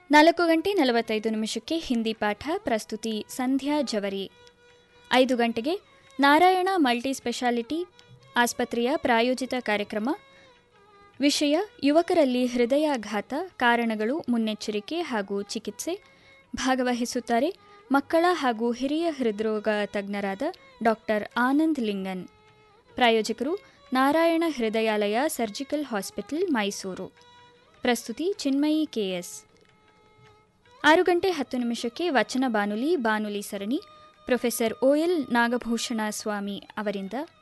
ನಾಲ್ಕು ಗಂಟೆ ನಲವತ್ತೈದು ನಿಮಿಷಕ್ಕೆ ಹಿಂದಿ ಪಾಠ ಪ್ರಸ್ತುತಿ ಸಂಧ್ಯಾ ಜವರಿ ಐದು ಗಂಟೆಗೆ ನಾರಾಯಣ ಮಲ್ಟಿ ಸ್ಪೆಷಾಲಿಟಿ ಆಸ್ಪತ್ರೆಯ ಪ್ರಾಯೋಜಿತ ಕಾರ್ಯಕ್ರಮ ವಿಷಯ ಯುವಕರಲ್ಲಿ ಹೃದಯಾಘಾತ ಕಾರಣಗಳು ಮುನ್ನೆಚ್ಚರಿಕೆ ಹಾಗೂ ಚಿಕಿತ್ಸೆ ಭಾಗವಹಿಸುತ್ತಾರೆ ಮಕ್ಕಳ ಹಾಗೂ ಹಿರಿಯ ಹೃದ್ರೋಗ ತಜ್ಞರಾದ ಡಾಕ್ಟರ್ ಆನಂದ್ ಲಿಂಗನ್ ಪ್ರಾಯೋಜಕರು ನಾರಾಯಣ ಹೃದಯಾಲಯ ಸರ್ಜಿಕಲ್ ಹಾಸ್ಪಿಟಲ್ ಮೈಸೂರು ಪ್ರಸ್ತುತಿ ಚಿನ್ಮಯಿ ಕೆಎಸ್ ಆರು ಗಂಟೆ ಹತ್ತು ನಿಮಿಷಕ್ಕೆ ವಚನ ಬಾನುಲಿ ಬಾನುಲಿ ಸರಣಿ ಪ್ರೊಫೆಸರ್ ಓಎಲ್ ನಾಗಭೂಷಣ ಸ್ವಾಮಿ ಅವರಿಂದ